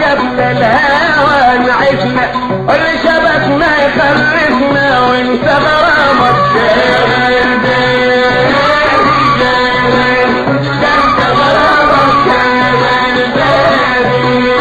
سبنا الهوى نعيشنا واللي شبكنا يخرجنا وانت غرامك شاغل بالي ده انت غرامك شاغل بالي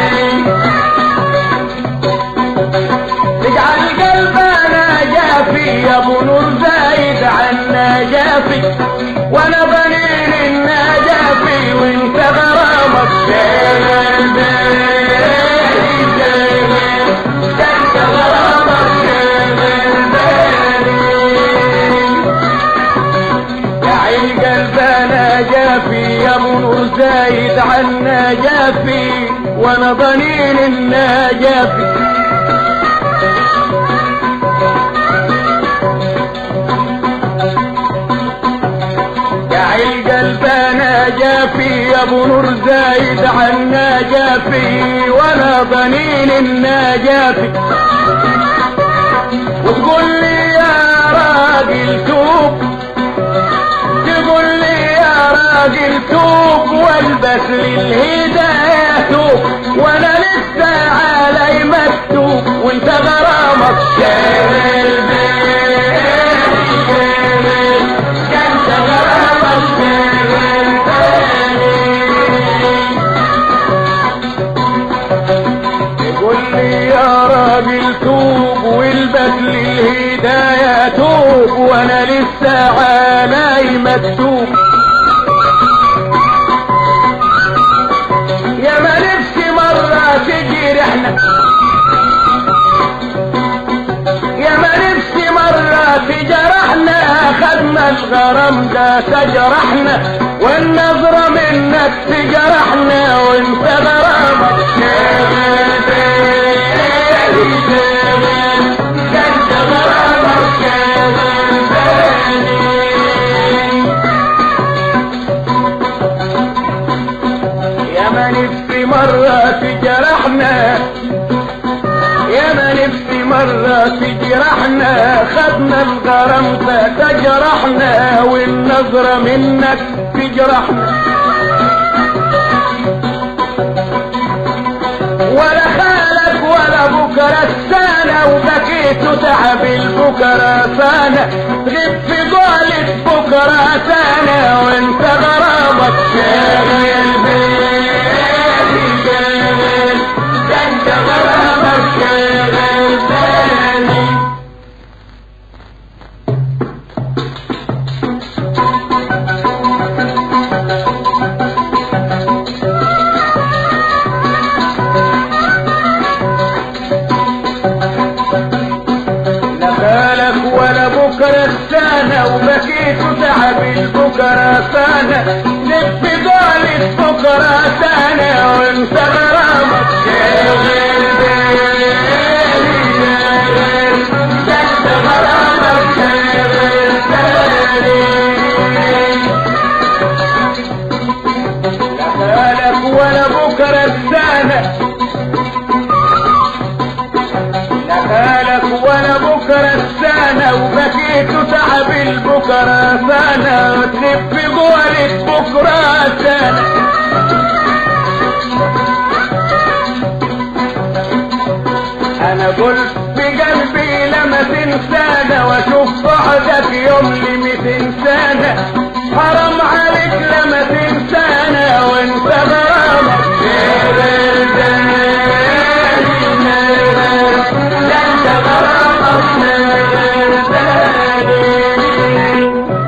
اجعل قلبنا جافي يا ابو نور زايد عنا جافي وانا بنين النجافي وانت غرامك شاغل بالي شاغل ده انت غرامك شاغل بالي يا عين قلبنا جافي يا ابو نور زايد عنا جافي وانا ضنين النجافي يا عين قلبنا جافي يا ابو نور زايد عنا جافي وانا ضنين النجافي وتقول لي يا راجل توب تقول لي يا راجل توب والبس للهداية توب وانا لسه علي مكتوب وانت غرامك شاغل بالي شاغل ده انت غرامك شاغل بالي يقول لي يا راجل توب والبس للهداية توب وانا لسه علي مكتوب يا ما نفسي مرة تجي رحلة يا ما نفسي مرة تجرحنا خدنا الغرام ده تجرحنا والنظرة منك تجرحنا وانت غرامك شاغل بالي شاغل ده انت غرامك شاغل بالي يا ما نفسي مرة تجرحنا يا ما نفسي مرة تجرحنا خدنا الغرام تجرحنا والنظرة منك تجرحنا ولا خالك ولا بكرة السنة وبكيت تعب البكرة سنة غيب في قولة بكرة سنة وانت غرامك شاغل بالي شاغل ده انت غرامك شاغل بالي لا بالك ولا بكرة السنة وبكيت تعب البكرة سنة لف ضالت بكرة سنة وانت غرامك شاغل بالي شاغل ده انت غرامك شاغل بالي لا بالك ولا بكرة السنة لا بالك ولا بكرة السنة وبكيت تعب البكرة سنة تلف قولة بكرة سنة أنا قلت بقلبي لما تنسانا وأشوف بعدك يوم لميتين سنة حرام عليك لما تنسانا وانت غرامك شاغل بالي ده انت غرامك شاغل بالي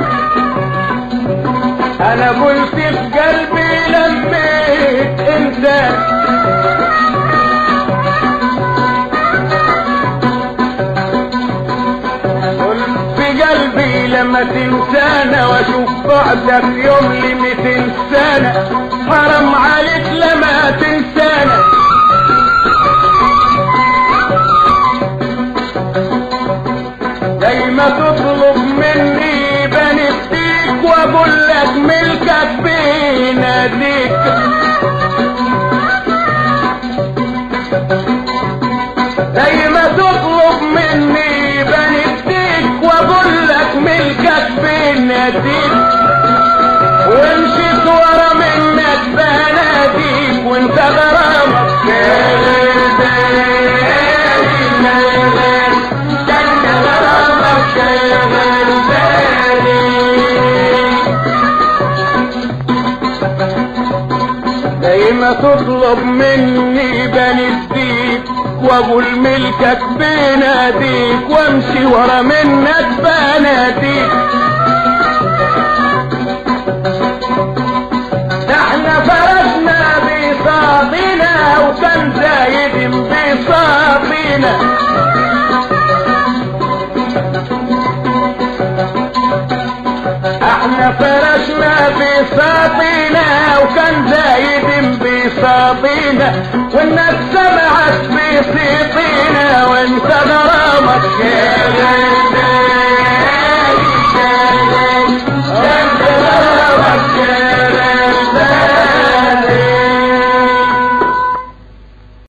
انا قلت في قلبي لميت انسان قلت في قلبي لما تنسانا واشوف بعدك يوم لميتين سنة حرام عليك لما تنسانا دايما تطلب مني بنفسيك واقول لك ملكك بيناديك دايما تطلب مني بنفسيك واقول لك ملكك بيناديك ومشيت ورا منك بناديك وانت غرامك ما تطلب مني بنديك واقول ملكك بناديك وامشي ورا منك بناديك ده احنا فرشنا بساطنا وكان زايد بساطنا احنا فرشنا بساطنا وكان زايد بساطنا والناس سمعت بصيطنا وانت غرامك كده